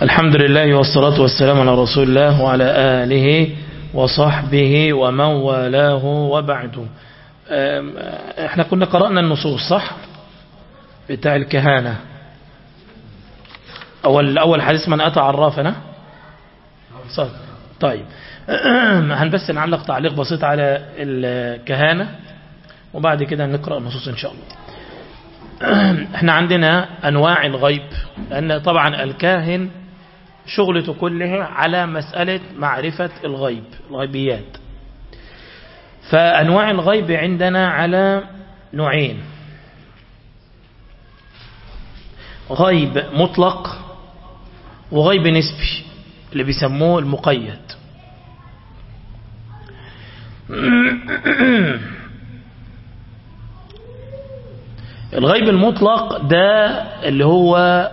الحمد لله والصلاة والسلام على رسول الله وعلى آله وصحبه ومن والاه وبعده احنا كنا قرأنا النصوص صح بتاع الكهانة أول, أول حديث من أتى عرافنا صح طيب هنبس نعلق تعليق بسيط على الكهانة وبعد كده نقرأ النصوص إن شاء الله احنا عندنا أنواع الغيب لأن طبعا الكاهن شغلته كلها على مسألة معرفة الغيب الغيبيات فأنواع الغيب عندنا على نوعين غيب مطلق وغيب نسبي اللي بيسموه المقيد الغيب المطلق ده اللي هو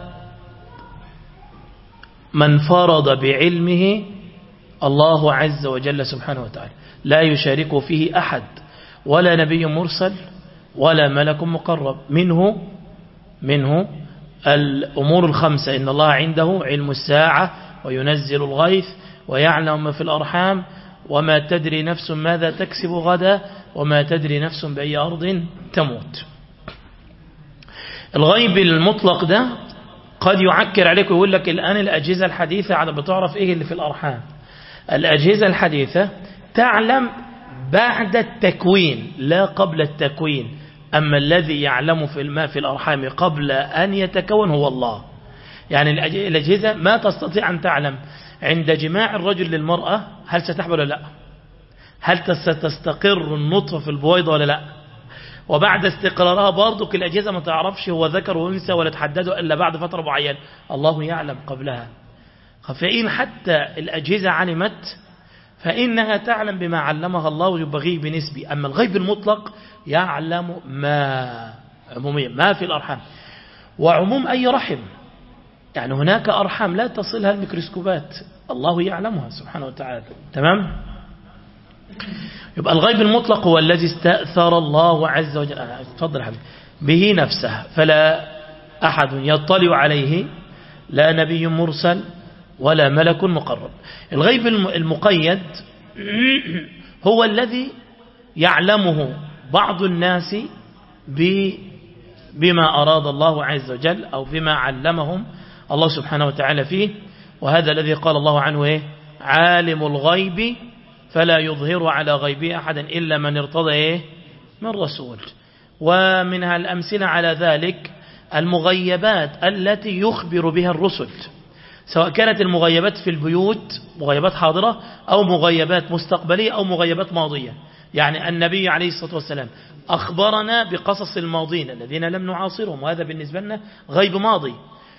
من فرض بعلمه الله عز وجل سبحانه وتعالى لا يشارك فيه أحد ولا نبي مرسل ولا ملك مقرب منه منه الأمور الخمسة إن الله عنده علم الساعة وينزل الغيث ويعلم ما في الأرحام وما تدري نفس ماذا تكسب غدا وما تدري نفس بأي أرض تموت الغيب المطلق ده قد يعكر عليك ويقول لك الآن الأجهزة الحديثة على بتعرف إيه اللي في الأرحام الأجهزة الحديثة تعلم بعد التكوين لا قبل التكوين أما الذي يعلم في الماء في الأرحام قبل أن يتكون هو الله يعني الأجهزة ما تستطيع أن تعلم عند جماع الرجل للمرأة هل ستحبل ولا لا هل ستستقر النطفة في البويضة ولا لا وبعد استقرارها برضك الأجهزة ما تعرفش هو ذكر وانثى ولا تحددوا إلا بعد فترة معينة الله يعلم قبلها فإن حتى الأجهزة علمت فإنها تعلم بما علمها الله يبغيه بنسبي أما الغيب المطلق يعلم ما عموميا ما في الأرحام وعموم أي رحم يعني هناك أرحام لا تصلها الميكروسكوبات الله يعلمها سبحانه وتعالى تمام يبقى الغيب المطلق هو الذي استأثر الله عز وجل تفضل حبيبي به نفسه فلا أحد يطلع عليه لا نبي مرسل ولا ملك مقرب الغيب المقيد هو الذي يعلمه بعض الناس بما أراد الله عز وجل أو بما علمهم الله سبحانه وتعالى فيه وهذا الذي قال الله عنه إيه عالم الغيب فلا يظهر على غيبه أحدا إلا من ارتضى إيه من رسول ومنها الأمثلة على ذلك المغيبات التي يخبر بها الرسل سواء كانت المغيبات في البيوت مغيبات حاضرة أو مغيبات مستقبلية أو مغيبات ماضية يعني النبي عليه الصلاة والسلام أخبرنا بقصص الماضين الذين لم نعاصرهم وهذا بالنسبة لنا غيب ماضي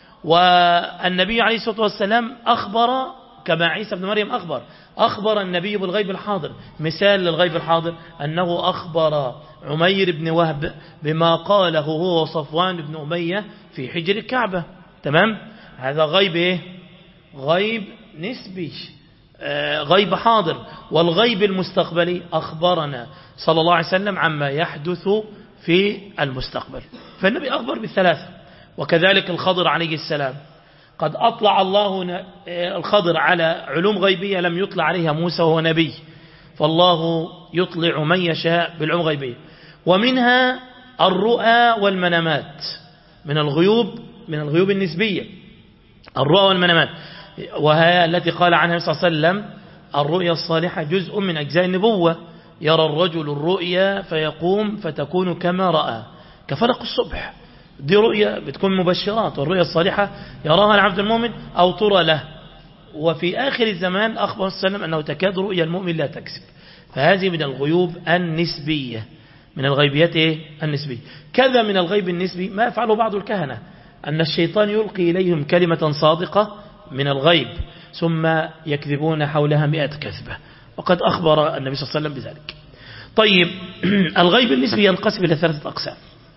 والنبي عليه الصلاة والسلام أخبر كما عيسى بن مريم أخبر أخبر النبي بالغيب الحاضر مثال للغيب الحاضر أنه أخبر عمير بن وهب بما قاله هو صفوان بن أمية في حجر الكعبة تمام هذا غيب إيه؟ غيب نسبي آه غيب حاضر والغيب المستقبلي أخبرنا صلى الله عليه وسلم عما يحدث في المستقبل فالنبي أخبر بالثلاثة وكذلك الخضر عليه السلام قد أطلع الله الخضر على علوم غيبية لم يطلع عليها موسى وهو نبي فالله يطلع من يشاء بالعلوم غيبية ومنها الرؤى والمنامات من الغيوب من الغيوب النسبية الرؤى والمنامات وهي التي قال عنها صلى الله عليه وسلم الرؤيا الصالحة جزء من أجزاء النبوة يرى الرجل الرؤيا فيقوم فتكون كما رأى كفلق الصبح دي رؤية بتكون مبشرات والرؤية الصالحة يراها العبد المؤمن أو ترى له وفي آخر الزمان أخبر السلام أنه تكاد رؤيا المؤمن لا تكسب فهذه من الغيوب النسبية من الغيبيات إيه؟ النسبية كذا من الغيب النسبي ما يفعله بعض الكهنة أن الشيطان يلقي إليهم كلمة صادقة من الغيب ثم يكذبون حولها مئة كذبة وقد أخبر النبي صلى الله عليه وسلم بذلك طيب الغيب النسبي ينقسم إلى ثلاثة أقسام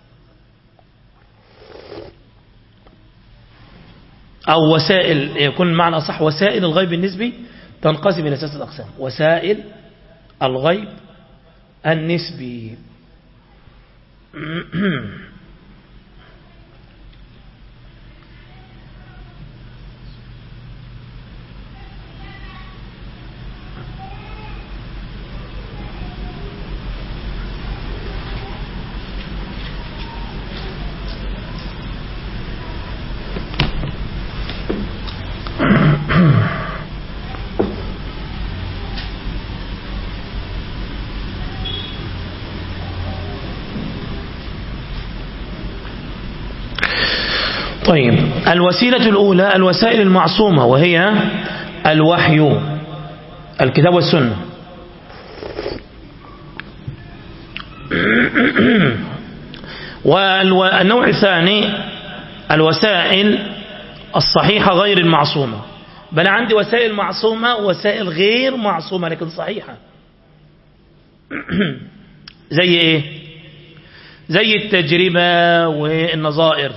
أو وسائل يكون معنى صح وسائل الغيب النسبي تنقسم إلى ثلاثة أقسام وسائل الغيب النسبي طيب الوسيلة الأولى الوسائل المعصومة وهي الوحي الكتاب والسنة والنوع الثاني الوسائل الصحيحة غير المعصومة بل عندي وسائل معصومة ووسائل غير معصومة لكن صحيحة زي ايه زي التجربة والنظائر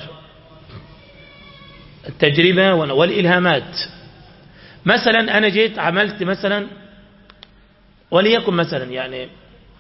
التجربة والإلهامات مثلا أنا جيت عملت مثلا وليكن مثلا يعني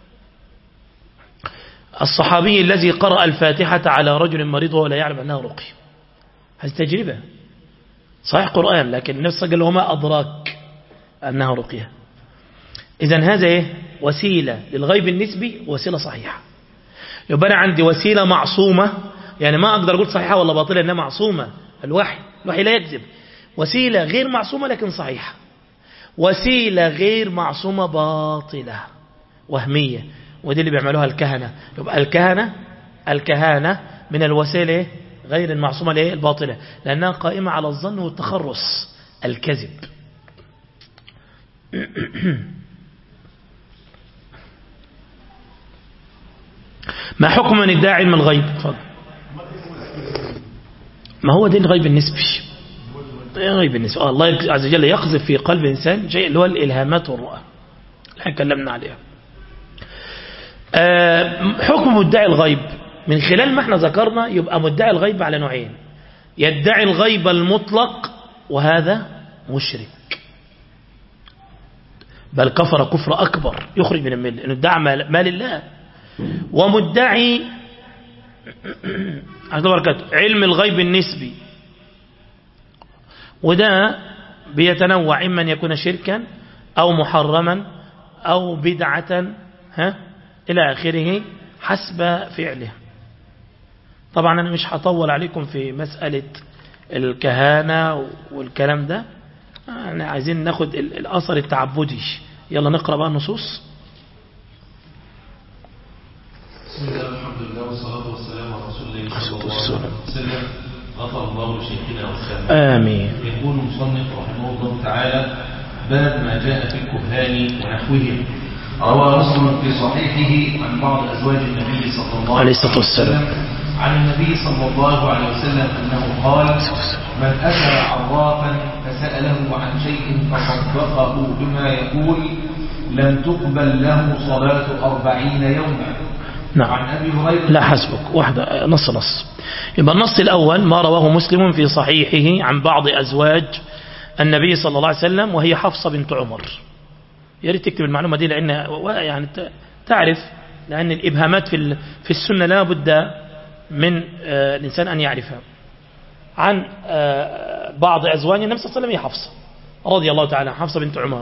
الصحابي الذي قرأ الفاتحة على رجل مريض وهو لا يعلم أنها رقي هذه تجربة صحيح قرآن لكن النبي صلى الله عليه وسلم وما أدراك أنها رقية إذا هذا إيه؟ وسيلة للغيب النسبي وسيلة صحيحة يبقى أنا عندي وسيلة معصومة يعني ما أقدر أقول صحيحة ولا باطلة إنها معصومة الوحي الوحي لا يكذب وسيلة غير معصومة لكن صحيحة وسيلة غير معصومة باطلة وهمية ودي اللي بيعملوها الكهنة يبقى الكهنة الكهانة من الوسيلة غير المعصومة ليه الباطلة لأنها قائمة على الظن والتخرص الكذب ما حكم من ادعى علم الغيب فضل. ما هو دي الغيب النسبي غيب النسبي آه الله عز وجل يقذف في قلب الإنسان شيء اللي هو الإلهامات والرؤى احنا اتكلمنا عليها آه حكم مدعي الغيب من خلال ما احنا ذكرنا يبقى مدعي الغيب على نوعين يدعي الغيب المطلق وهذا مشرك بل كفر كفر أكبر يخرج من الملة انه ادعى ما لله ومدعي علم الغيب النسبي وده بيتنوع إما أن يكون شركا أو محرما أو بدعة ها إلى آخره حسب فعله طبعا أنا مش هطول عليكم في مسألة الكهانة والكلام ده أنا عايزين ناخد الأثر التعبدي يلا نقرأ بقى النصوص بسم الله والحمد لله والصلاة والسلام على رسول الله صلى الله عليه وسلم غفر الله لشيخنا والسلام آمين يقول المصنف رحمه الله تعالى باب ما جاء في الكهان ونحوهم روى مسلم في صحيحه عن بعض أزواج النبي صلى الله عليه الصلاة والسلام عن النبي صلى الله عليه وسلم أنه قال من أتى عرافا فسأله عن شيء فصدقه بما يقول لم تقبل له صلاة أربعين يوما نعم عن أبي هريرة لا حسبك واحدة نص نص يبقى النص الأول ما رواه مسلم في صحيحه عن بعض أزواج النبي صلى الله عليه وسلم وهي حفصة بنت عمر يا ريت تكتب المعلومة دي لأن يعني تعرف لأن الإبهامات في في السنة لا بد من الإنسان أن يعرفها عن بعض أزواج النبي صلى الله عليه وسلم هي حفصة رضي الله تعالى حفصة بنت عمر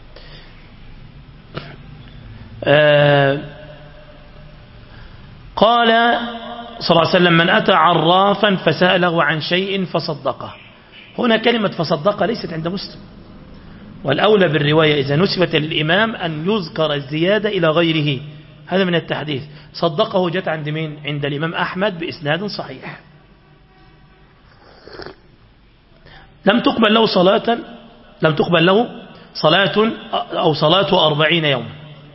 قال صلى الله عليه وسلم من أتى عرافا فسأله عن شيء فصدقه هنا كلمة فصدقه ليست عند مسلم والأولى بالرواية إذا نسبت للإمام أن يذكر الزيادة إلى غيره هذا من التحديث صدقه جت عند مين عند الإمام أحمد بإسناد صحيح لم تقبل له صلاة لم تقبل له صلاة أو صلاة أربعين يوما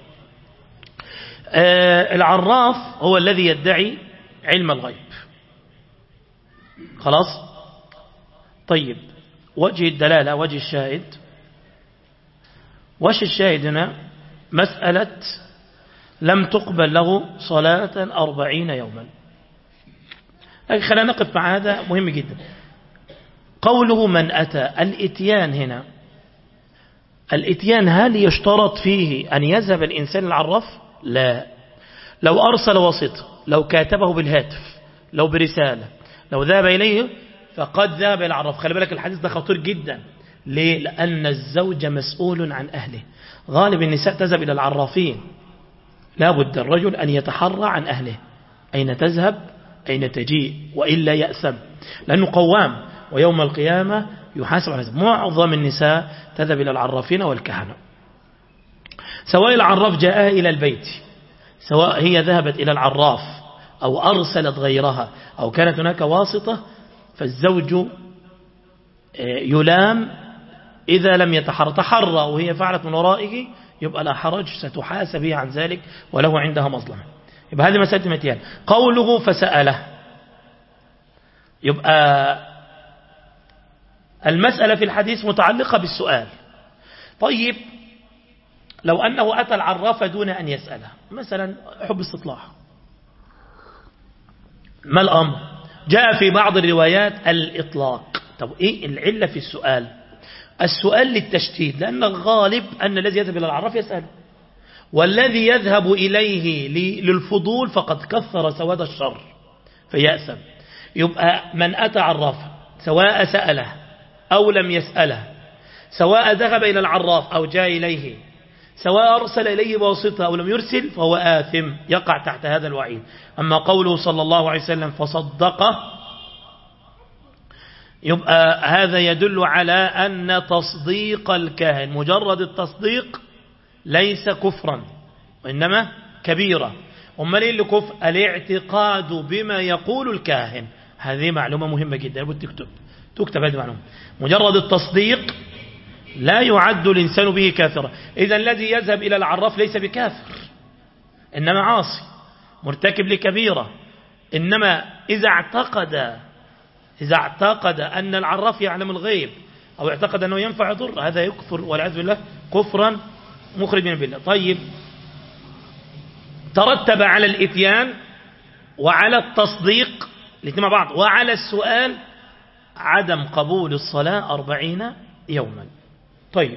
العراف هو الذي يدعي علم الغيب خلاص طيب وجه الدلالة وجه الشاهد وجه الشاهد هنا مسألة لم تقبل له صلاة أربعين يوما لكن خلينا نقف مع هذا مهم جدا قوله من أتى الاتيان هنا الاتيان هل يشترط فيه أن يذهب الإنسان العراف لا لو أرسل وسيط لو كاتبه بالهاتف لو برسالة لو ذهب إليه فقد ذهب إلى العراف خلي بالك الحديث ده خطير جدا ليه؟ لأن الزوج مسؤول عن أهله غالب النساء تذهب إلى العرافين لا بد الرجل أن يتحرى عن أهله أين تذهب أين تجيء وإلا يأسم لأنه قوام ويوم القيامة يحاسب على هذا معظم النساء تذهب إلى العرافين والكهنة سواء العراف جاءها إلى البيت سواء هي ذهبت إلى العراف أو أرسلت غيرها أو كانت هناك واسطة فالزوج يلام إذا لم يتحرى تحرى وهي فعلت من ورائه يبقى لا حرج ستحاسب عن ذلك وله عندها مظلمة يبقى هذه مسألة المتيان قوله فسأله يبقى المسألة في الحديث متعلقة بالسؤال طيب لو أنه أتى العراف دون أن يسأله مثلا حب استطلاع ما الأمر جاء في بعض الروايات الإطلاق طب إيه العلة في السؤال السؤال للتشتيت لأن الغالب أن الذي يذهب إلى العراف يسأل والذي يذهب إليه للفضول فقد كثر سواد الشر فيأسم يبقى من أتى عرافا سواء سأله أو لم يسأله سواء ذهب إلى العراف أو جاء إليه سواء أرسل إليه بواسطة أو لم يرسل فهو آثم يقع تحت هذا الوعيد أما قوله صلى الله عليه وسلم فصدقه يبقى هذا يدل على أن تصديق الكاهن مجرد التصديق ليس كفرا وإنما كبيرة أما ليه اللي كفر الاعتقاد بما يقول الكاهن هذه معلومة مهمة جدا لابد تكتب تكتب هذه المعلومة مجرد التصديق لا يعد الإنسان به كافرا إذا الذي يذهب إلى العراف ليس بكافر إنما عاصي مرتكب لكبيرة إنما إذا اعتقد إذا اعتقد أن العراف يعلم الغيب أو اعتقد أنه ينفع يضر هذا يكفر والعياذ بالله كفرا مخرجا بالله طيب ترتب على الإتيان وعلى التصديق الاثنين مع بعض وعلى السؤال عدم قبول الصلاة أربعين يوما طيب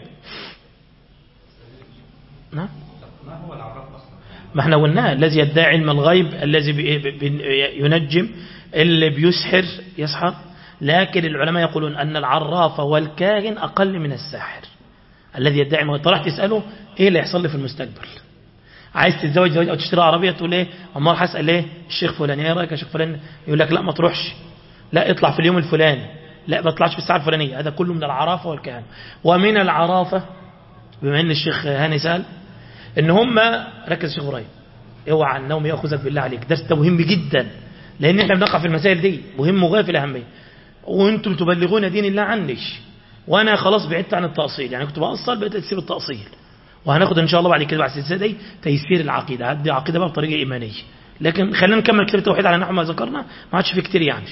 نعم ما هو العراف أصلا ما احنا قلناه الذي يدعي علم الغيب الذي ينجم اللي بيسحر يسحر لكن العلماء يقولون أن العراف والكاهن أقل من الساحر الذي يدعي ما طرح تسأله إيه اللي يحصل لي في المستقبل عايز تتزوج زوج أو تشتري عربية تقول إيه أما راح أسأل إيه الشيخ فلان إيه رأيك يا شيخ فلان يقول لك لا ما تروحش لا اطلع في اليوم الفلاني لا ما تطلعش في الساعة الفلانية هذا كله من العرافة والكهنة ومن العرافة بما ان الشيخ هاني سأل ان هم ركز الشيخ ابراهيم اوعى النوم ياخذك بالله عليك درس ده مهم جدا لان احنا بنقع في المسائل دي مهم وغايه في الاهميه وانتم تبلغون دين الله عنش وانا خلاص بعدت عن التاصيل يعني كنت بأصل بقيت تسير التاصيل وهناخد ان شاء الله بعد كده بعد السلسله دي تيسير العقيده هدي عقيده بقى بطريقه ايمانيه لكن خلينا نكمل كتاب التوحيد على نحو ما ذكرنا ما عادش في كتير يعني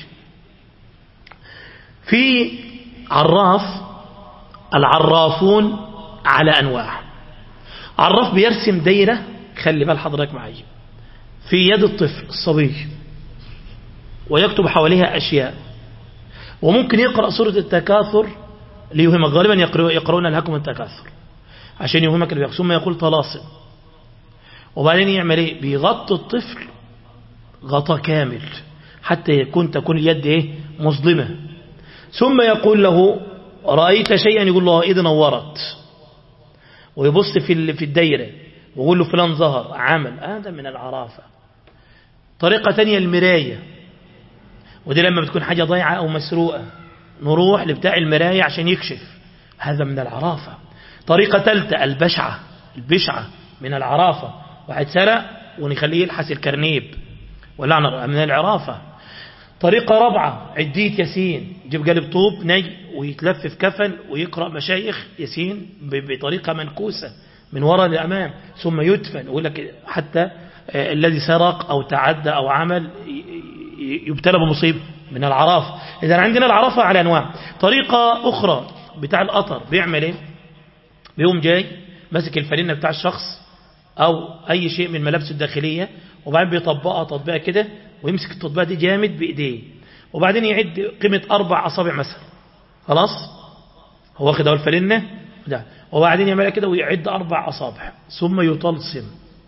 في عراف العرافون على أنواع عراف بيرسم دايرة خلي بال حضرتك معي في يد الطفل الصبي ويكتب حواليها أشياء وممكن يقرأ سورة التكاثر ليوهمك غالبا يقرؤون لهكم التكاثر عشان يوهمك اللي ثم يقول طلاسم وبعدين يعمل ايه بيغطي الطفل غطاء كامل حتى يكون تكون اليد ايه مظلمة ثم يقول له رأيت شيئا يقول له إذ نورت ويبص في في الدايرة ويقول له فلان ظهر عمل هذا من العرافة طريقة تانية المراية ودي لما بتكون حاجة ضيعة أو مسروقة نروح لبتاع المراية عشان يكشف هذا من العرافة طريقة ثالثة البشعة البشعة من العرافة واحد سرق ونخليه يلحس الكرنيب ولا من العرافة طريقة رابعة عدية ياسين جيب قالب طوب ني ويتلف في كفن ويقرأ مشايخ ياسين بطريقة منكوسة من وراء للأمام ثم يدفن يقول لك حتى الذي سرق أو تعدى أو عمل يبتلى بمصيبة من العراف إذا عندنا العرافة على أنواع طريقة أخرى بتاع القطر بيعمل إيه بيقوم جاي ماسك الفلينة بتاع الشخص أو أي شيء من ملابسه الداخلية وبعدين بيطبقها تطبيقها كده ويمسك التطبيقة دي جامد بإيديه وبعدين يعد قيمة أربع أصابع مثلا خلاص هو واخد أول فلنة ده وبعدين يعملها كده ويعد أربع أصابع ثم يطلسم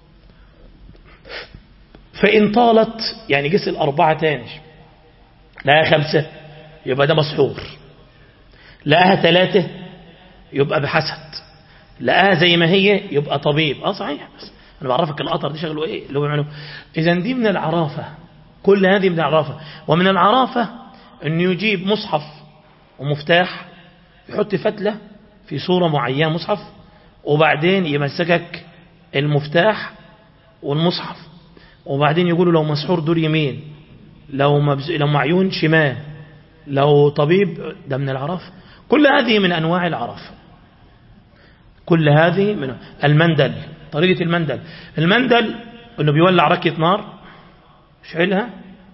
فإن طالت يعني قس الأربعة تاني لها خمسة يبقى ده مسحور لقاها ثلاثة يبقى بحسد لقاها زي ما هي يبقى طبيب اه صحيح بس انا بعرفك القطر دي شغله ايه اللي هو بيعملوه اذا دي من العرافة كل هذه من العرافة ومن العرافة انه يجيب مصحف ومفتاح يحط فتلة في صورة معينة مصحف وبعدين يمسكك المفتاح والمصحف وبعدين يقولوا لو مسحور دور يمين لو مبز... لو معيون شمال لو طبيب ده من العرف كل هذه من أنواع العرف كل هذه من المندل طريقة المندل المندل انه بيولع ركة نار شعلها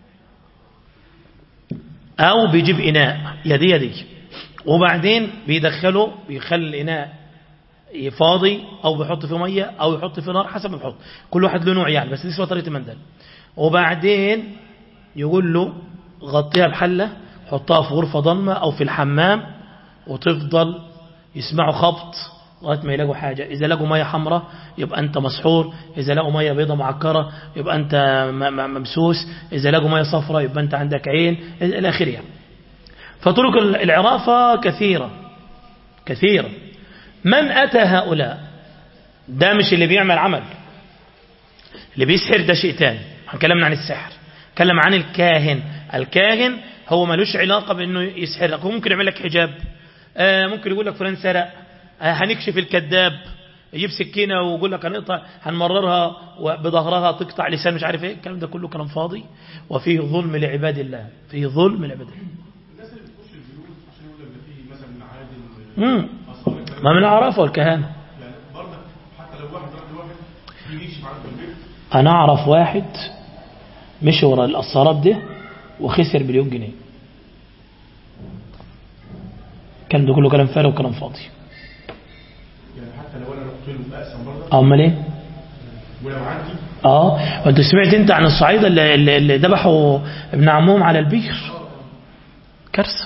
او بيجيب اناء يدي يدي وبعدين بيدخله بيخلي الاناء فاضي او بيحط فيه ميه او يحط فيه نار حسب ما بيحط كل واحد له نوع يعني بس دي اسمها طريقه المندل وبعدين يقول له غطيها بحله حطها في غرفه ضلمه او في الحمام وتفضل يسمعوا خبط لغايه ما يلاقوا حاجة إذا لقوا مية حمراء يبقى أنت مسحور إذا لقوا مية بيضة معكرة يبقى أنت ممسوس إذا لقوا مية صفراء يبقى أنت عندك عين إلى آخره يعني. فطرق العرافة كثيرة كثيرة من أتى هؤلاء ده مش اللي بيعمل عمل اللي بيسحر ده شيء تاني هنكلمنا عن السحر كلم عن الكاهن الكاهن هو ملوش علاقة بأنه يسحر لك هو ممكن يعمل لك حجاب آه ممكن يقول لك فلان سرق هنكشف الكذاب يجيب سكينة ويقول لك هنقطع هنمررها بظهرها تقطع لسان مش عارف ايه الكلام ده كله كلام فاضي وفيه ظلم لعباد الله فيه ظلم لعباد الله الناس اللي بتخش البيوت عشان يقول لك ده فيه مثلا معادن امم ما من العرافة والكهانة يعني برضك حتى لو واحد راح لواحد يجي يمشي معاك في البيت انا اعرف واحد مشي ورا القصارات ده وخسر مليون جنيه الكلام ده كله كلام فارغ وكلام فاضي يعني حتى لو انا رحت له بأسم برضك امال ايه ولو عندي اه وانت سمعت انت عن الصعيدة اللي, اللي اللي ذبحوا ابن عمهم على البير كارثة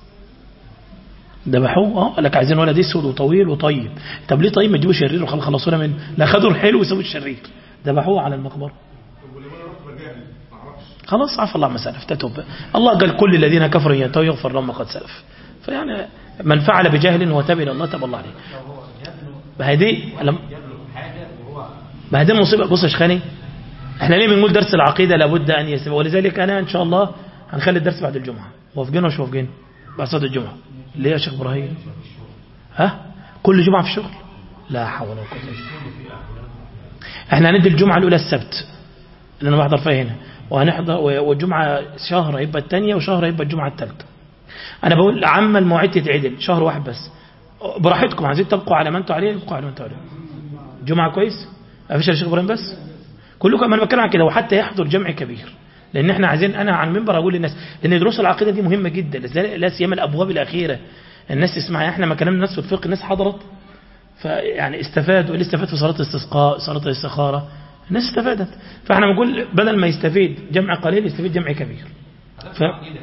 ذبحوه اه قال لك عايزين ولد اسود وطويل وطيب طب ليه طيب ما تجيبوا شرير وخلاص خلصونا منه لا خدوا الحلو وسابوا الشرير ذبحوه على المقبره طب ولو انا رحت بجاهل ما اعرفش خلاص عفى الله ما سلف تتوب الله قال كل الذين كفروا ينتهوا يغفر لهم ما قد سلف فيعني من فعل بجهل وتاب الى الله تاب الله عليه ما هي دي لم- ما هي دي المصيبه بص يا شيخاني احنا ليه بنقول درس العقيده لابد ان يسبق ولذلك انا ان شاء الله هنخلي الدرس بعد الجمعه موافقين ولا مش موافقين بعد صلاه الجمعه ليه يا شيخ ابراهيم ها كل جمعه في الشغل لا حول ولا قوه الا بالله احنا هندي الجمعه الاولى السبت اللي انا بحضر فيها هنا وهنحضر والجمعه شهر هيبقى الثانيه وشهر هيبقى الجمعه الثالثه انا بقول عما المواعيد تتعدل شهر واحد بس براحتكم عايزين تبقوا على ما انتوا عليه ابقوا على ما انتوا عليه جمعه كويس ما فيش يا شيخ ابراهيم بس كلكم انا بتكلم عن كده وحتى يحضر جمع كبير لان احنا عايزين انا على المنبر اقول للناس لان دروس العقيده دي مهمه جدا لا سيما الابواب الاخيره الناس تسمع احنا ما كلمنا الناس في الفقه الناس حضرت فيعني استفادوا اللي استفاد في صلاه الاستسقاء صلاه الاستخاره الناس استفادت فاحنا بنقول بدل ما يستفيد جمع قليل يستفيد جمع كبير ف...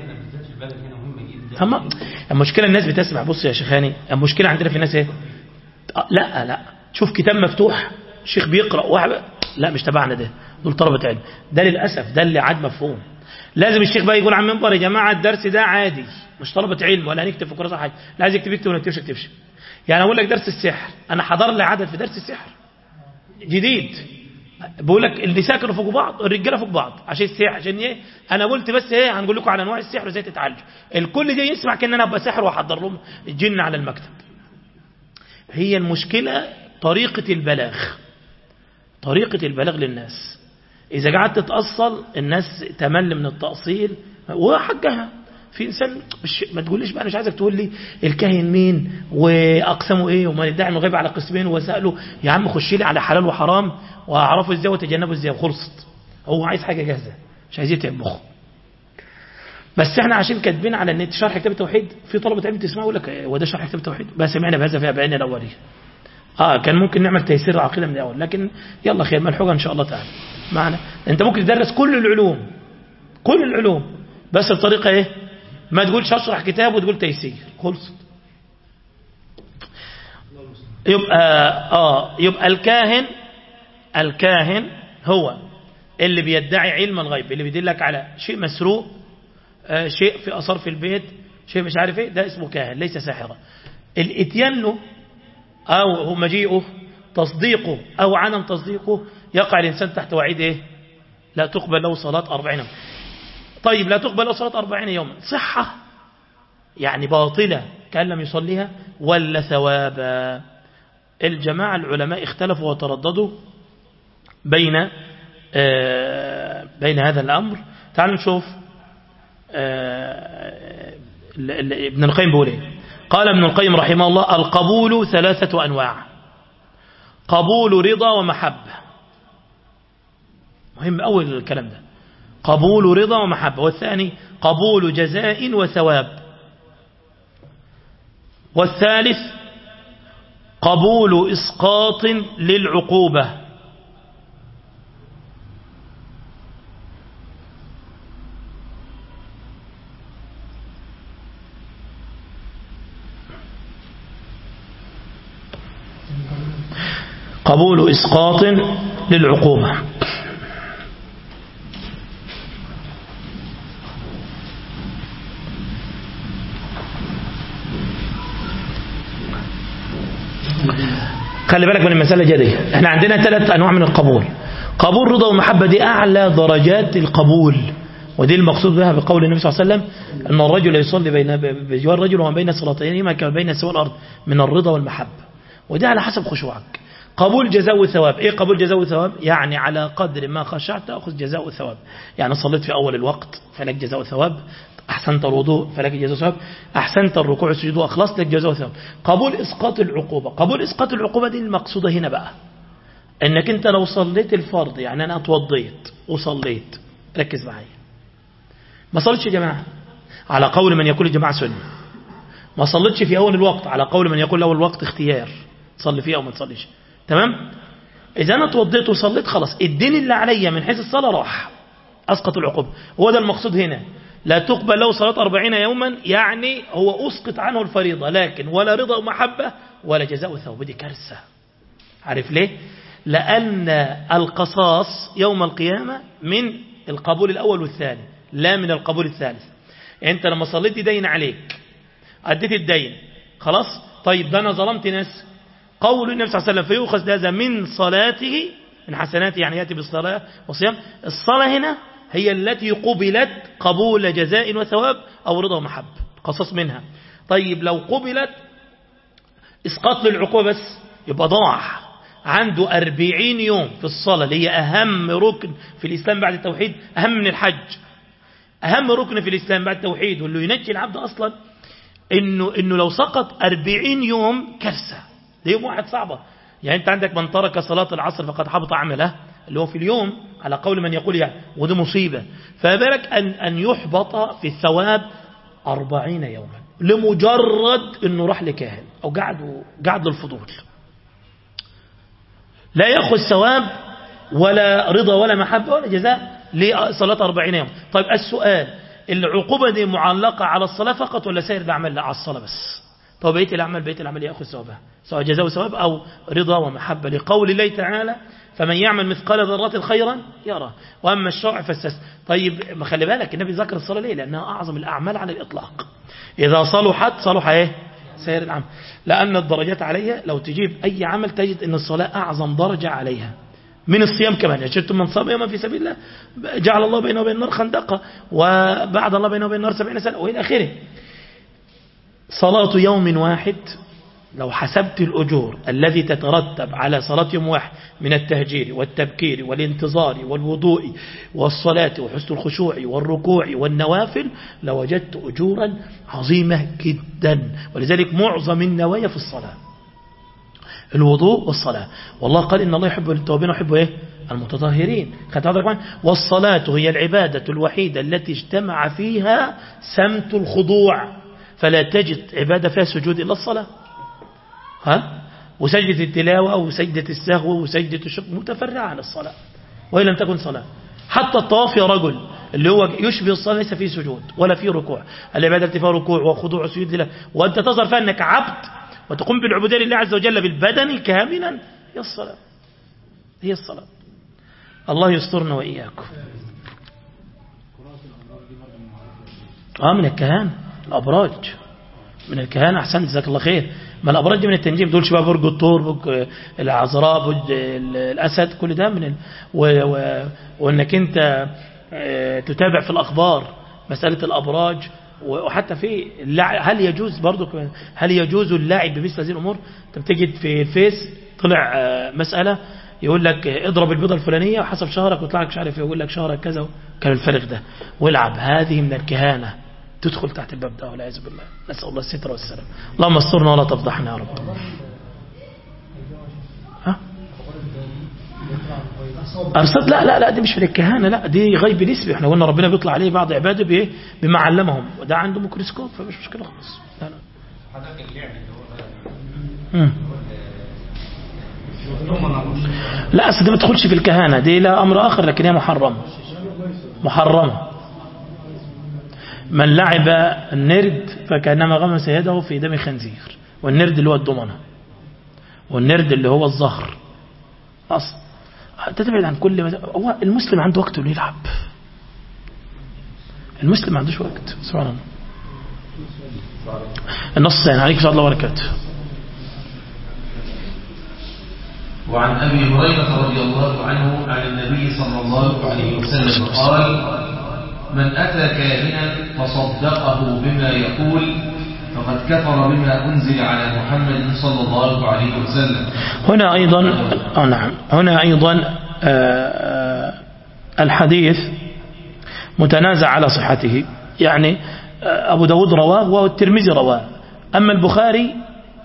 أما المشكلة الناس بتسمع بص يا شيخاني المشكلة عندنا في الناس ايه آه، لا لا شوف كتاب مفتوح شيخ بيقرأ واحد لا مش تبعنا ده دول طلبة علم ده للأسف ده اللي عاد مفهوم لازم الشيخ بقى يقول على المنبر يا جماعة الدرس ده عادي مش طلبة علم ولا هنكتب في كراسة حاجة لا عايز يكتب يكتب ولا يكتبش يكتبش يعني أقول لك درس السحر أنا حضر لي عدد في درس السحر جديد بقول لك النساء كانوا فوق بعض الرجاله فوق بعض عشان السحر عشان ايه انا قلت بس ايه هنقول لكم على انواع السحر وازاي تتعالجوا الكل ده يسمع كان انا ابقى ساحر واحضر لهم الجن على المكتب هي المشكله طريقه البلاغ طريقه البلاغ للناس اذا قعدت تتاصل الناس تمل من التاصيل وحقها في انسان مش ما تقوليش بقى انا مش عايزك تقول لي الكاهن مين واقسامه ايه وما يدعي انه غيب على قسمين وساله يا عم خش لي على حلال وحرام واعرفه ازاي وتجنبه ازاي وخلصت هو عايز حاجه جاهزه مش عايز يتعب مخه بس احنا عشان كاتبين على النت شرح كتاب التوحيد في طلبه علم تسمعوا يقول لك هو ده شرح كتاب التوحيد بس سمعنا بهذا في ابعادنا الاوليه اه كان ممكن نعمل تيسير العقيده من الاول لكن يلا خير ملحوقه ان شاء الله تعالى معنا انت ممكن تدرس كل العلوم كل العلوم بس بطريقه ايه ما تقولش اشرح كتاب وتقول تيسير خلصت يبقى اه يبقى الكاهن الكاهن هو اللي بيدعي علم الغيب اللي بيدلك على شيء مسروق آه شيء في اثار في البيت شيء مش عارف ايه ده اسمه كاهن ليس ساحرا الاتيان له او هو مجيئه تصديقه او عدم تصديقه يقع الانسان تحت وعيد ايه لا تقبل له صلاه 40 يوم طيب لا تقبل له صلاه 40 يوما صحه يعني باطله كان لم يصليها ولا ثوابا الجماعة العلماء اختلفوا وترددوا بين بين هذا الأمر تعالوا نشوف ال- ال- ابن القيم بيقول ايه قال ابن القيم رحمه الله القبول ثلاثة أنواع قبول رضا ومحبة مهم أول الكلام ده قبول رضا ومحبة والثاني قبول جزاء وثواب والثالث قبول إسقاط للعقوبة قبول إسقاط للعقوبة خلي بالك من المسألة دي احنا عندنا ثلاث أنواع من القبول قبول رضا ومحبة دي أعلى درجات القبول ودي المقصود بها بقول النبي صلى الله عليه وسلم أن الرجل يصلي بين بجوار الرجل وما بين صلاتيهما كما بين السماء والأرض من الرضا والمحبة وده على حسب خشوعك قبول جزاء وثواب ايه قبول جزاء وثواب يعني على قدر ما خشعت تاخذ جزاء وثواب يعني صليت في اول الوقت فلك جزاء وثواب احسنت الوضوء فلك جزاء وثواب احسنت الركوع والسجود واخلصت لك جزاء وثواب قبول اسقاط العقوبه قبول اسقاط العقوبه دي المقصوده هنا بقى انك انت لو صليت الفرض يعني انا اتوضيت وصليت ركز معايا ما صليتش يا جماعه على قول من يقول الجماعه سنه ما صليتش في اول الوقت على قول من يقول اول الوقت اختيار تصلي فيه او ما تصليش تمام اذا انا اتوضيت وصليت خلاص الدين اللي عليا من حيث الصلاه راح اسقط العقوبه هو ده المقصود هنا لا تقبل له صلاه أربعين يوما يعني هو اسقط عنه الفريضه لكن ولا رضا ومحبه ولا جزاء وثواب دي كارثه عارف ليه لان القصاص يوم القيامه من القبول الاول والثاني لا من القبول الثالث انت لما صليت دين عليك اديت الدين خلاص طيب ده انا ظلمت ناس قول النبي صلى الله عليه وسلم فيؤخذ هذا من صلاته من حسناته يعني يأتي بالصلاة وصيام الصلاة هنا هي التي قبلت قبول جزاء وثواب أو رضا ومحب قصص منها طيب لو قبلت إسقاط للعقوبة بس يبقى ضاع عنده أربعين يوم في الصلاة اللي هي أهم ركن في الإسلام بعد التوحيد أهم من الحج أهم ركن في الإسلام بعد التوحيد واللي ينجي العبد أصلا إنه, إنه لو سقط أربعين يوم كارثة ده يوم واحد صعبة يعني أنت عندك من ترك صلاة العصر فقد حبط عمله اللي هو في اليوم على قول من يقول يعني وده مصيبة فبالك أن, أن يحبط في الثواب أربعين يوما لمجرد أنه راح لكاهن أو قعد, قعد للفضول لا يأخذ ثواب ولا رضا ولا محبة ولا جزاء لصلاة أربعين يوم طيب السؤال العقوبة دي معلقة على الصلاة فقط ولا سائر الأعمال لا على الصلاة بس طب بقيه الأعمال بقيه الأعمال يأخذ ثوابها سواء جزاء وثواب أو رضا ومحبة لقول الله تعالى فمن يعمل مثقال ذرة خيرا يرى وأما الشرع فاستس طيب ما خلي بالك النبي ذكر الصلاة ليه لأنها أعظم الأعمال على الإطلاق إذا صلحت صلح إيه سائر العمل لأن الدرجات عليها لو تجيب أي عمل تجد أن الصلاة أعظم درجة عليها من الصيام كمان يشدتم من صام يوما في سبيل الله جعل الله بينه وبين النار خندقة وبعد الله بينه وبين النار سبعين سنة وإلى آخره صلاة يوم واحد لو حسبت الأجور الذي تترتب على صلاة يوم واحد من التهجير والتبكير والانتظار والوضوء والصلاة وحسن الخشوع والركوع والنوافل لوجدت أجورا عظيمة جدا ولذلك معظم النوايا في الصلاة الوضوء والصلاة والله قال إن الله يحب التوابين ويحب إيه المتطهرين والصلاة هي العبادة الوحيدة التي اجتمع فيها سمت الخضوع فلا تجد عبادة فيها سجود إلا الصلاة ها وسجدة التلاوة وسجدة السهو وسجدة الشكر متفرعة عن الصلاة وإن لم تكن صلاة حتى الطواف يا رجل اللي هو يشبه الصلاة ليس فيه سجود ولا فيه ركوع العبادة فيها ركوع وخضوع وسجود لله وأنت تظهر فيها أنك عبد وتقوم بالعبودية لله عز وجل بالبدن كاملا هي الصلاة هي الصلاة الله يسترنا وإياكم آه من الكهان الأبراج من الكهانة أحسنت جزاك الله خير ما الأبراج دي من التنجيم دول شباب برج الطور برج العذراء برج الأسد كل ده من ال... و... و... وأنك أنت تتابع في الأخبار مسألة الأبراج وحتى في اللعب هل يجوز برضو هل يجوز اللعب بمثل هذه الأمور أنت بتجد في الفيس طلع مسألة يقول لك اضرب البيضة الفلانية وحسب شهرك ويطلع لك مش عارف يقول لك شهرك كذا كان الفرق ده والعب هذه من الكهانة تدخل تحت الباب ده والعياذ بالله نسأل الله الستر والسلام اللهم استرنا ولا تفضحنا يا رب ها أرصد لا لا لا دي مش من الكهانة لا دي غيب نسبي احنا قلنا ربنا بيطلع عليه بعض عباده بايه بما علمهم وده عنده ميكروسكوب فمش مشكلة خالص لا لا مم. لا أصل دي ما تدخلش في الكهانة دي لا أمر آخر لكن هي محرمة محرمة من لعب النرد فكأنما غمس يده في دم خنزير والنرد اللي هو الضمنة والنرد اللي هو الزهر أصل أنت تبعد عن كل ما هو المسلم عنده وقت انه يلعب المسلم ما عندوش وقت سبحان الله النص الثاني عليكم ورحمة الله وبركاته وعن أبي هريرة رضي الله عنه عن النبي صلى الله عليه وسلم قال من أتى كاهنا فصدقه بما يقول فقد كفر بما أنزل على محمد صلى الله عليه وسلم هنا أيضا آه نعم هنا أيضا آه، آه، الحديث متنازع على صحته يعني آه، أبو داود رواه والترمذي رواه أما البخاري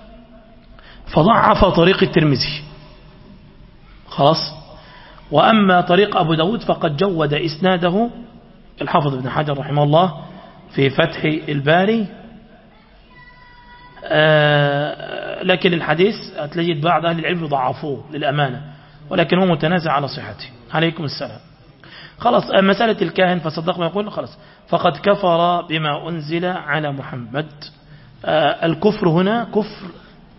فضعف طريق الترمذي خلاص وأما طريق أبو داود فقد جود إسناده الحافظ ابن حجر رحمه الله في فتح الباري آه، لكن الحديث تجد بعض أهل العلم ضعفوه للأمانة ولكن هو متنازع على صحته عليكم السلام خلاص آه، مسألة الكاهن فصدق ما يقول خلاص فقد كفر بما أنزل على محمد آه، الكفر هنا كفر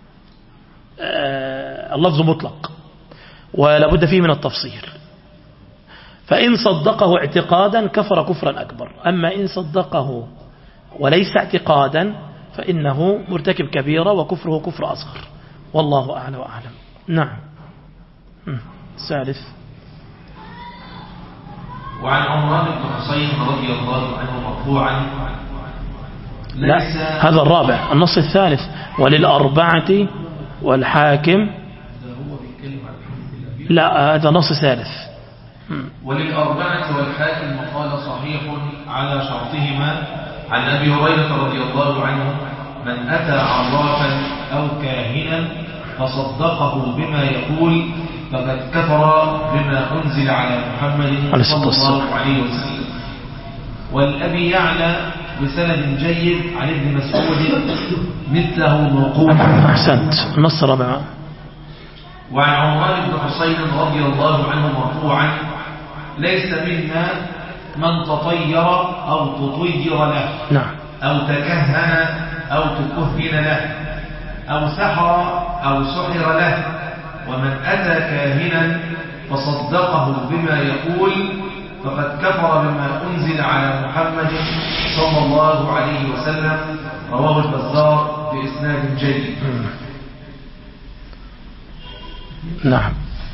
آه، اللفظ مطلق ولا بد فيه من التفصيل فإن صدقه اعتقادا كفر كفرا أكبر أما إن صدقه وليس اعتقادا فإنه مرتكب كبيرة وكفره كفر أصغر والله أعلى وأعلم نعم مم. ثالث وعن عمران بن حصين رضي الله عنه مرفوعا لا ليس هذا الرابع النص الثالث وللأربعة والحاكم لا هذا نص ثالث مم. وللأربعة والحاكم وقال صحيح على شرطهما عن أبي هريرة رضي الله عنه من أتى عرافا أو كاهنا فصدقه بما يقول فقد كفر بما أنزل على محمد عليه الصلاة صلى الله والسلام. عليه وسلم والأبي يعلى بسند جيد عن ابن مسعود مثله موقوفا أحسنت النص الرابع وعن عمران بن حصين رضي الله عنه مرفوعا ليس منا من تطير أو تطير له نعم أو تكهن أو تكهن له أو سحر أو سحر له ومن أتى كاهنا فصدقه بما يقول فقد كفر بما أنزل على محمد صلى الله عليه وسلم رواه البزار بإسناد جيد نعم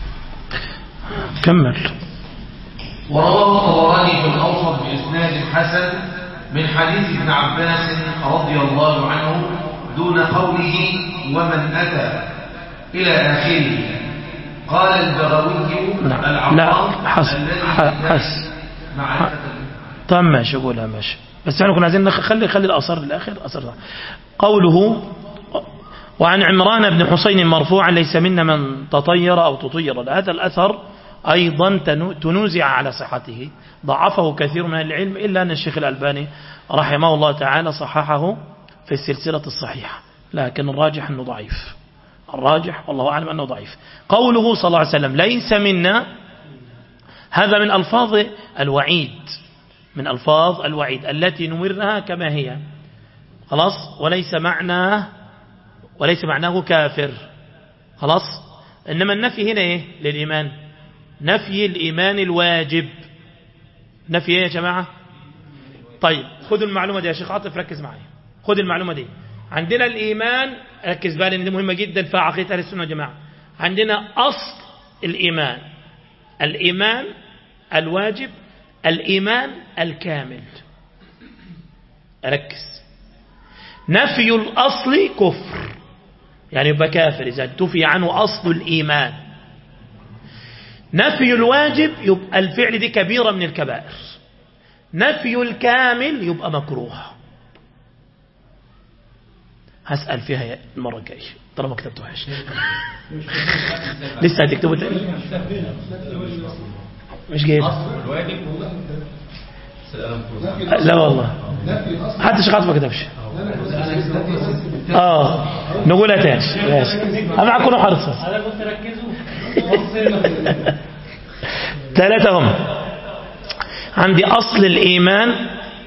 كمل ورواه الطبراني في الأوسط بإسناد حسن من حديث ابن عباس رضي الله عنه دون قوله ومن أتى إلى آخره قال البغوي نعم. العقام لا، حس- الذي ح- يدعي حس- معرفة طيب ماشي قولها ماشي بس احنا كنا عايزين نخ- خلي خلي الأثر للآخر أثر ده. قوله وعن عمران بن حسين مرفوعا ليس منا من تطير أو تطير هذا الأثر أيضا تنو- تنوزع على صحته ضعفه كثير من العلم إلا أن الشيخ الألباني رحمه الله تعالى صححه في السلسلة الصحيحة لكن الراجح أنه ضعيف الراجح والله أعلم أنه ضعيف قوله صلى الله عليه وسلم ليس منا هذا من ألفاظ الوعيد من ألفاظ الوعيد التي نمرها كما هي خلاص وليس معناه وليس معناه كافر خلاص إنما النفي هنا إيه للإيمان نفي الإيمان الواجب نفي إيه يا جماعة طيب خذوا المعلومة دي يا شيخ عاطف ركز معي خذ المعلومة دي عندنا الإيمان ركز بالي إن دي مهمة جدا في عقيدة أهل السنة والجماعة عندنا أصل الإيمان الإيمان الواجب الإيمان الكامل ركز نفي الأصل كفر يعني يبقى كافر إذا تفي عنه أصل الإيمان نفي الواجب يبقى الفعل دي كبيرة من الكبائر نفي الكامل يبقى مكروه هسأل فيها المرة الجاية طالما ما كتبتوهاش لسه هتكتبوا تاني مش جايب لا والله حتى شخص ما كتبش اه نقولها تاني ماشي انا معاكم كلهم حرص انا كنت ركزوا ثلاثة هم عندي أصل الإيمان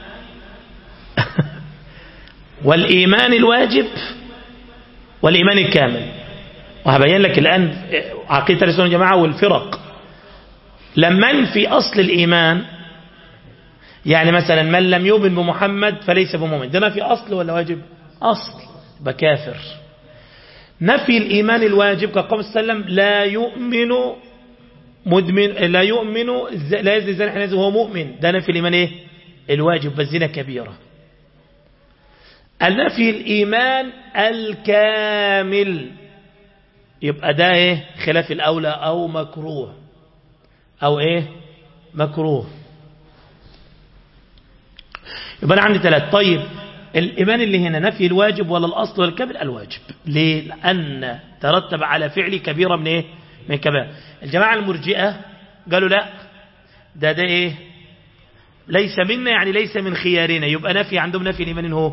والإيمان الواجب والإيمان الكامل وهبين لك الآن عقيدة الرسول الجماعة والفرق لما ننفي أصل الإيمان يعني مثلا من لم يؤمن بمحمد فليس بمؤمن ده نفي أصل ولا واجب أصل بكافر نفي الإيمان الواجب كقول صلى الله عليه وسلم لا يؤمن مدمن لا يؤمن لا يزني زاني حين يزني وهو مؤمن ده نفي الإيمان إيه الواجب بالزنا كبيرة النفي الإيمان الكامل يبقى ده إيه خلاف الأولى أو مكروه أو إيه مكروه يبقى أنا عندي ثلاث طيب الإيمان اللي هنا نفي الواجب ولا الأصل ولا الكامل الواجب ليه لأن ترتب على فعل كبيرة من إيه من كبائر الجماعة المرجئة قالوا لا ده ده إيه ليس منا يعني ليس من خيارنا يبقى نفي عندهم نفي الإيمان هو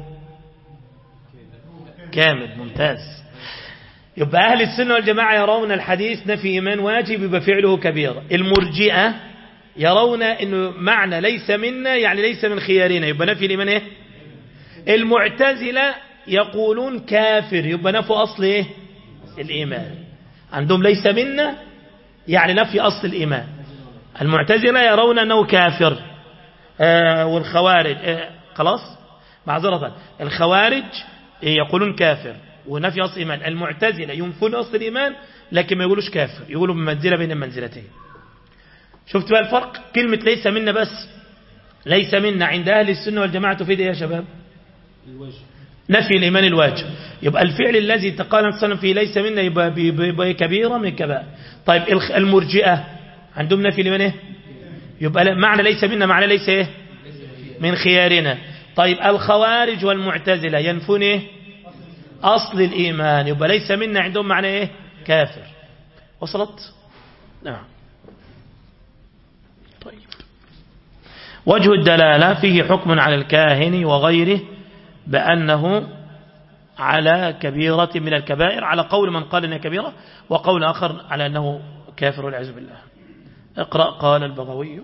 كامل ممتاز يبقى أهل السنة والجماعة يرون الحديث نفي إيمان واجب يبقى فعله كبيرة المرجئة يرون أنه معنى ليس منا يعني ليس من خيارنا يبقى نفي الإيمان إيه المعتزلة يقولون كافر يبقى نفي أصل إيه الإيمان عندهم ليس منا يعني نفي أصل الإيمان المعتزلة يرون أنه كافر آه والخوارج آه خلاص معذرة الخوارج يقولون كافر ونفي أصل الإيمان المعتزلة ينفون أصل الإيمان لكن ما يقولوش كافر يقولوا بمنزلة بين المنزلتين شفت بقى الفرق كلمة ليس منا بس ليس منا عند أهل السنة والجماعة تفيد إيه يا شباب نفي الإيمان الواجب يبقى الفعل الذي تقال الصنم فيه ليس منا يبقى, يبقى كبيرة من الكبائر طيب المرجئة عندهم نفي الإيمان إيه يبقى معنى ليس منا معنى ليس إيه من خيارنا طيب الخوارج والمعتزلة ينفون إيه أصل الإيمان يبقى ليس منا عندهم معنى إيه كافر وصلت نعم طيب وجه الدلالة فيه حكم على الكاهن وغيره بأنه على كبيرة من الكبائر على قول من قال إنها كبيرة وقول آخر على أنه كافر والعياذ بالله اقرأ قال البغوي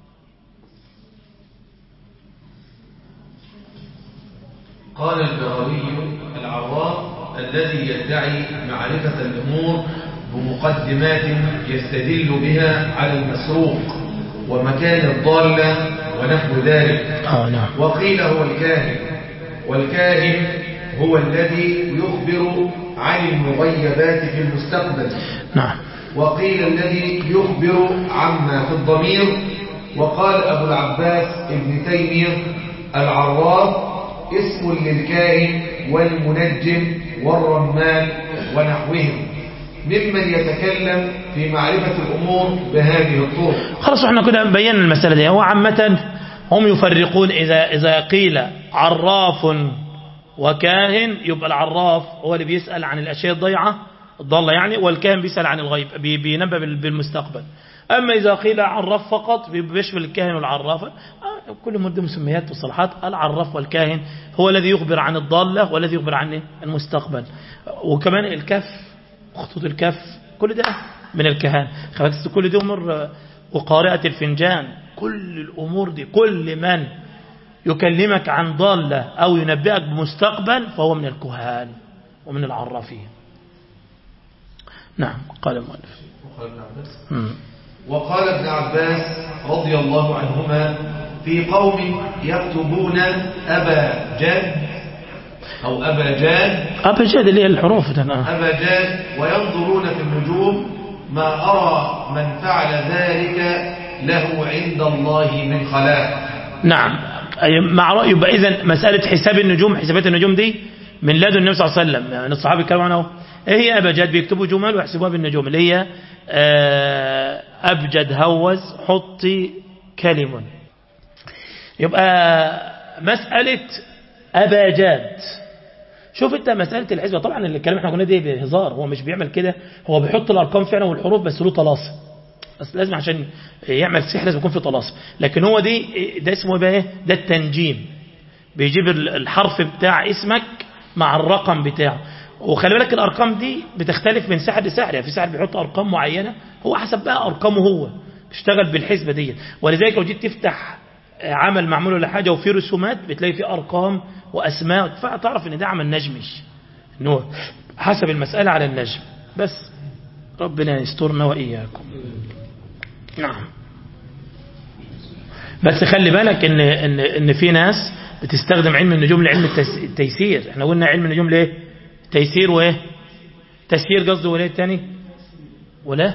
قال البغوي العراف الذي يدعي معرفة الأمور بمقدمات يستدل بها على المسروق ومكان الضالة ونحو ذلك آه نعم وقيل هو الكاهن والكاهن هو الذي يخبر عن المغيبات في المستقبل نعم وقيل الذي يخبر عما في الضمير وقال أبو العباس ابن تيمية العراف اسم للكائن والمنجم والرمان ونحوهم ممن يتكلم في معرفة الأمور بهذه الطرق خلاص احنا كده بينا المسألة دي هو عامة هم يفرقون إذا, إذا قيل عراف وكاهن يبقى العراف هو اللي بيسأل عن الأشياء الضيعة الضالة يعني والكاهن بيسأل عن الغيب بي- بينبأ بال- بالمستقبل أما إذا قيل عراف فقط بيشمل الكاهن والعراف آه، كل مدة مسميات وصلاحات العراف والكاهن هو الذي يخبر عن الضالة والذي يخبر عن المستقبل وكمان الكف خطوط الكف كل ده من الكهان خلاص كل دي أمور وقارئة الفنجان كل الأمور دي كل من يكلمك عن ضالة أو ينبئك بمستقبل فهو من الكهان ومن العرافين نعم قال المؤلف مم. وقال ابن عباس رضي الله عنهما في قوم يكتبون أبا جاد أو أبا جاد أبا جاد اللي هي الحروف ده آه. أبا جاد وينظرون في النجوم ما أرى من فعل ذلك له عند الله من خلاق نعم أي مع رأي يبقى إذن مسألة حساب النجوم حسابات النجوم دي من لدن النبي صلى الله عليه وسلم يعني الصحابة كانوا عنه إيه هي أبجد بيكتبوا جمل ويحسبوها بالنجوم اللي هي آه، أبجد هوز حطي كلم يبقى مسألة أباجاد شوف انت مسألة الحسبة طبعا الكلام احنا قلنا دي بهزار هو مش بيعمل كده هو بيحط الارقام فعلا والحروف بس له طلاسم بس لازم عشان يعمل سحر لازم يكون في طلاسم لكن هو دي ده اسمه بقى ايه ده التنجيم بيجيب الحرف بتاع اسمك مع الرقم بتاعه وخلي بالك الارقام دي بتختلف من ساحر لساحر يعني في ساحر بيحط ارقام معينه هو حسب بقى ارقامه هو بيشتغل بالحسبه دي ولذلك لو جيت تفتح عمل معمول ولا حاجه وفيه رسومات بتلاقي فيه ارقام واسماء فتعرف ان ده عمل نجمش ان هو حسب المساله على النجم بس ربنا يسترنا واياكم نعم بس خلي بالك ان ان ان في ناس بتستخدم علم النجوم لعلم التيسير احنا قلنا علم النجوم ليه تيسير وايه تسيير قصده ولا الثاني ولا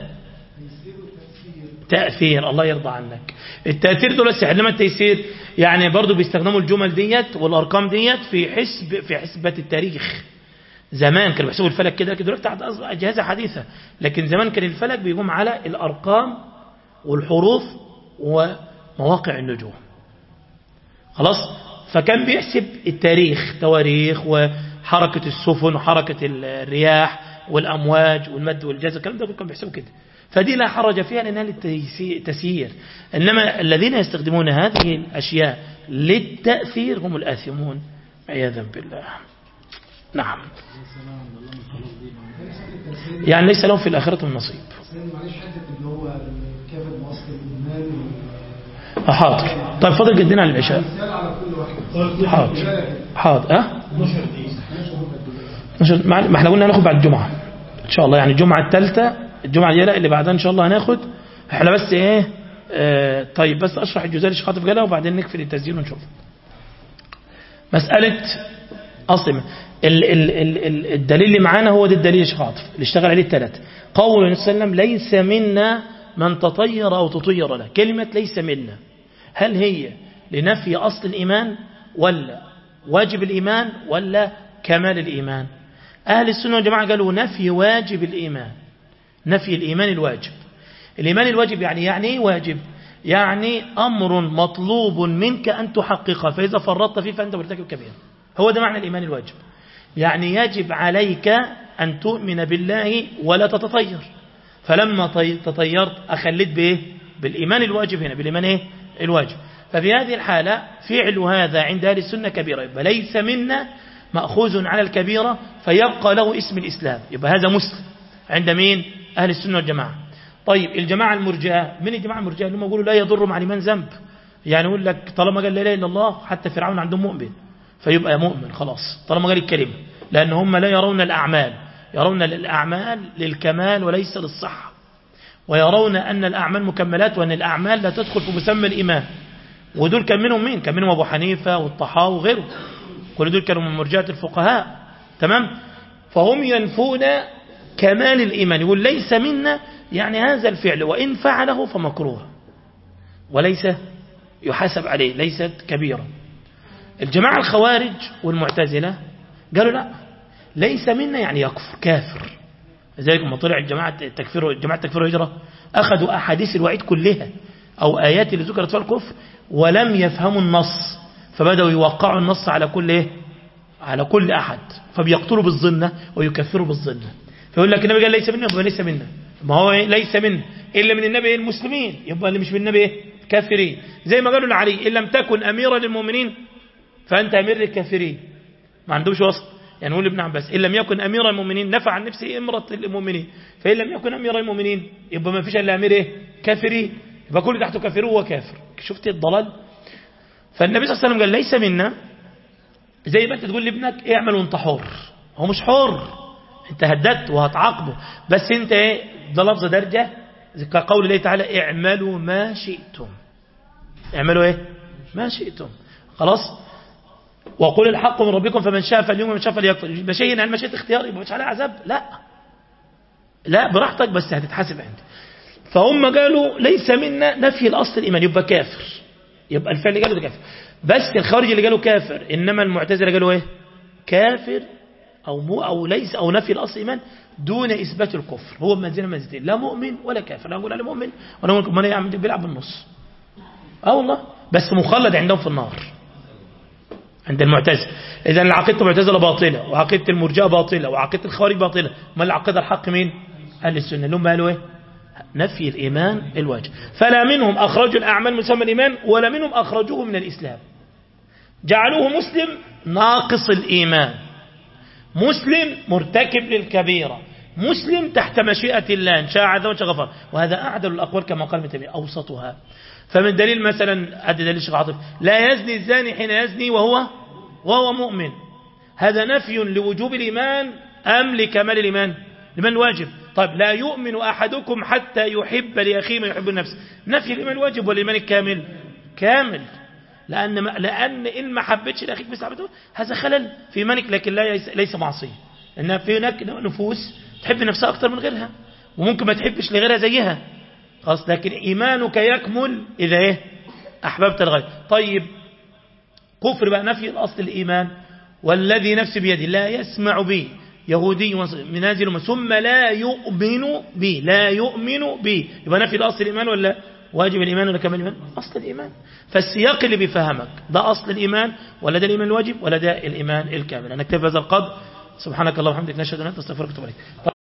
تأثير الله يرضى عنك التأثير دول السحر انما التيسير يعني برضو بيستخدموا الجمل ديت والارقام ديت في حسب في حسبة التاريخ زمان كانوا بيحسبوا الفلك كده كده دلوقتي اجهزه حديثه لكن زمان كان الفلك بيقوم على الارقام والحروف ومواقع النجوم خلاص فكان بيحسب التاريخ تواريخ وحركة السفن وحركة الرياح والأمواج والمد والجزر الكلام ده كان بيحسبوا كده فدي لا حرج فيها لأنها للتسيير إنما الذين يستخدمون هذه الأشياء للتأثير هم الآثمون عياذا بالله نعم يعني ليس لهم في الآخرة من نصيب معلش حته اللي هو كافر مواصل الايمان حاضر طيب فضل جدنا على العشاء مثال على كل واحد حاضر حاضر اه نشر- مع- ما احنا قلنا هناخد بعد الجمعة ان شاء الله يعني الجمعة الثالثة الجمعة الجاية اللي بعدها ان شاء الله هناخد احنا بس ايه آه طيب بس اشرح الجزائري شيخ خاطف جلها وبعدين نكفي التسجيل ونشوف مسألة أصل ال ال ال ال الدليل اللي معانا هو ده الدليل يا شيخ عاطف اللي اشتغل عليه الثلاثة قول النبي صلى الله عليه وسلم ليس منا من تطير أو تطير له كلمة ليس منا هل هي لنفي أصل الإيمان ولا واجب الإيمان ولا كمال الإيمان أهل السنة والجماعة قالوا نفي واجب الإيمان نفي الإيمان الواجب الإيمان الواجب يعني يعني إيه واجب يعني أمر مطلوب منك أن تحققه فإذا فرطت فيه فأنت مرتكب كبير هو ده معنى الإيمان الواجب يعني يجب عليك أن تؤمن بالله ولا تتطير فلما طي- تطيرت أخليت بإيه بالإيمان الواجب هنا بالإيمان إيه الواجب ففي هذه الحالة فعل هذا عند أهل السنة كبيرة يبقى ليس منا مأخوذ على الكبيرة فيبقى له اسم الإسلام يبقى هذا مسلم عند مين أهل السنة والجماعة طيب الجماعة المرجئة من الجماعة المرجئة اللي هم يقولوا لا يضر مع الإيمان ذنب يعني يقول لك طالما قال لا إله إلا الله حتى فرعون عندهم مؤمن فيبقى مؤمن خلاص طالما قال الكلمة لأن هم لا يرون الأعمال يرون الأعمال للكمال وليس للصحة ويرون أن الأعمال مكملات وأن الأعمال لا تدخل في مسمى الإيمان ودول كان منهم مين كان منهم أبو حنيفة والطحاوي وغيره كل دول كانوا من مرجعة الفقهاء تمام فهم ينفون كمال الإيمان يقول ليس منا يعني هذا الفعل وإن فعله فمكروه وليس يحاسب عليه ليست كبيرة الجماعة الخوارج والمعتزلة قالوا لا ليس منا يعني يكفر كافر لذلك لما طلع الجماعة التكفير الجماعة التكفير والهجرة أخذوا أحاديث الوعيد كلها أو آيات اللي ذكرت فيها الكفر ولم يفهموا النص فبدأوا يوقعوا النص على كل إيه؟ على كل أحد فبيقتلوا بالظنة ويكفروا بالظنة فيقول لك النبي قال ليس منا يبقى ليس منا ما هو إيه؟ ليس منا إلا من النبي إيه؟ المسلمين يبقى اللي مش من النبي إيه؟ كافرين زي ما قالوا لعلي إن لم تكن أميرا للمؤمنين فأنت أمير للكافرين ما عندوش وسط يعني نقول ابن عباس إن لم يكن أمير المؤمنين نفع عن نفسه إمرة المؤمنين فإن لم يكن أمير المؤمنين يبقى ما فيش إلا أمير إيه كافرين يبقى كل تحته كافر هو كافر شفت الضلال فالنبي صلى الله عليه وسلم قال ليس منا زي ما انت تقول لابنك اعمل وانت حر هو مش حر انت هددت وهتعاقبه بس انت ايه ده لفظ درجة كقول الله تعالى اعملوا ما شئتم اعملوا ايه ما شئتم خلاص وقل الحق من ربكم فمن شاء فاليوم ومن شاء فليكفر مشيئة هل مشيئة اختيار يبقى مش عليها عذاب لا لا براحتك بس هتتحاسب عندي فهم قالوا ليس منا نفي الأصل الإيمان يبقى كافر يبقى الفعل اللي قالوا ده كافر بس الخارج اللي قالوا كافر إنما المعتزلة قالوا إيه كافر أو مو أو ليس أو نفي الأصل إيمان دون إثبات الكفر هو منزلة منزلتين لا مؤمن ولا كافر لا نقول عليه مؤمن ولا نقول ما يعمل بيلعب بالنص اه والله بس مخلد عندهم في النار عند المعتزله اذا العقيده المعتزله باطله وعقيده المرجئه باطله وعقيده الخوارج باطله ما العقيده الحق مين اهل السنه اللي هم قالوا ايه نفي الايمان الواجب فلا منهم اخرجوا الاعمال مسمى الايمان ولا منهم اخرجوه من الاسلام جعلوه مسلم ناقص الايمان مسلم مرتكب للكبيره مسلم تحت مشيئة الله إن شاء عز وجل غفر وهذا أعدل الأقوال كما قال ابن تيمية أوسطها فمن دليل مثلا أدي دليل الشيخ عاطف لا يزني الزاني حين يزني وهو وهو مؤمن هذا نفي لوجوب الإيمان أم لكمال الإيمان لمن الواجب طيب لا يؤمن أحدكم حتى يحب لأخيه ما يحب النفس نفي الإيمان الواجب والإيمان الكامل كامل لأن ما لأن إن ما حبتش لأخيك بسعبته هذا خلل في إيمانك لكن لا ليس معصية إن في هناك نفوس تحب نفسها أكثر من غيرها وممكن ما تحبش لغيرها زيها خلاص لكن إيمانك يكمل إذا إيه أحببت الغير طيب كفر بقى نفي الأصل الإيمان والذي نفسي بيده لا يسمع بي يهودي منازل ثم لا يؤمن بي لا يؤمن بي يبقى نفي الأصل الإيمان ولا واجب الإيمان ولا كمال الإيمان أصل الإيمان فالسياق اللي بيفهمك ده أصل الإيمان ولا ده الإيمان الواجب ولا ده الإيمان الكامل أنا اكتب هذا القدر سبحانك اللهم وبحمدك نشهد أن لا إله إلا أنت نستغفرك ونتوب إليك